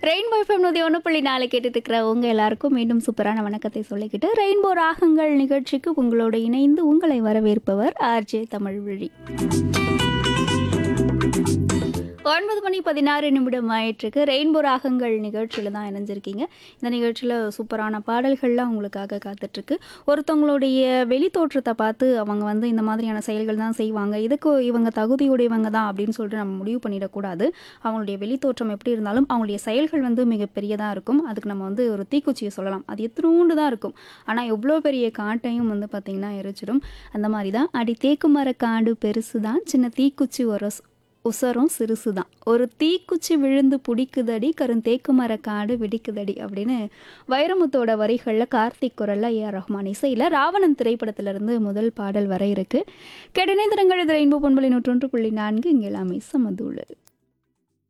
rainbow FM நூற்றி ஒன்று புள்ளி நாலு கேட்டுட்டு இருக்கிற உங்க எல்லாருக்கும் மீண்டும் சூப்பரான வணக்கத்தை சொல்லிக்கிட்டு ரெயின்போ ராகங்கள் நிகழ்ச்சிக்கு உங்களோட இணைந்து உங்களை வரவேற்பவர் ஆர்ஜே தமிழ்வழி ஒன்பது மணி பதினாறு நிமிடம் ஆயிட்டிருக்கு ரெயின்போ ராகங்கள் நிகழ்ச்சியில் தான் இணைஞ்சிருக்கீங்க இந்த நிகழ்ச்சியில் சூப்பரான பாடல்கள்லாம் உங்களுக்காக காத்துட்ருக்கு ஒருத்தவங்களுடைய வெளி தோற்றத்தை பார்த்து அவங்க வந்து இந்த மாதிரியான செயல்கள் தான் செய்வாங்க இதுக்கு இவங்க தகுதியுடையவங்க தான் அப்படின்னு சொல்லிட்டு நம்ம முடிவு பண்ணிடக்கூடாது அவங்களுடைய வெளி தோற்றம் எப்படி இருந்தாலும் அவங்களுடைய செயல்கள் வந்து மிகப்பெரியதாக இருக்கும் அதுக்கு நம்ம வந்து ஒரு தீக்குச்சியை சொல்லலாம் அது எத்தனூண்டு தான் இருக்கும் ஆனால் எவ்வளோ பெரிய காட்டையும் வந்து பார்த்திங்கன்னா எரிச்சிடும் அந்த மாதிரி தான் அடி தேக்கு மர காடு பெருசு தான் சின்ன தீக்குச்சி ஒரு உசரம் சிறுசு தான் ஒரு தீக்குச்சி விழுந்து பிடிக்குதடி கருந்தேக்கு மர காடு வெடிக்குதடி அப்படின்னு வைரமுத்தோட வரிகளில் கார்த்திக் குரல்ல ஏ ஆர் ரஹ்மான் இசையில் ராவணன் திரைப்படத்திலிருந்து முதல் பாடல் வர இருக்கு கெடனை திறங்கள் இது ரெயின்போ பொன்பலை நூற்றொன்று புள்ளி நான்கு இங்கே எல்லாமே சமதூள்